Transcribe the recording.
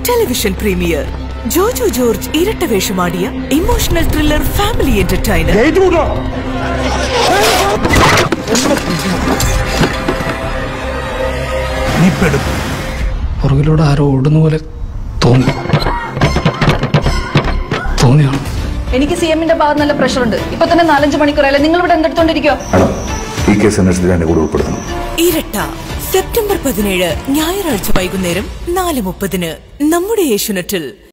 television premier Joju George ഇരട്ട വേഷമാടിയ emotional thriller family entertainer നീ പെടും പുറകിലൂടെ ആരോ ഓടുന്ന പോലെ തോന്നി തോന്നിയാണ് എനിക്ക് സി എമ്മിന്റെ ഭാഗത്ത് നല്ല പ്രഷർ ഉണ്ട് ഇപ്പൊ തന്നെ നാലഞ്ച് മണിക്കൂറല്ലേ നിങ്ങൾ ഇവിടെ എന്തെടുത്തോണ്ടിരിക്കോ മാഡം ഈ കേസ് അന്വേഷണത്തിൽ എന്നെ കൂടെ ഉൾപ്പെടുത്തണം ഇരട്ട സെപ്റ്റംബർ പതിനേഴ് ഞായറാഴ്ച വൈകുന്നേരം നാല് മുപ്പതിന് നമ്മുടെ ഏഷ്യനെറ്റിൽ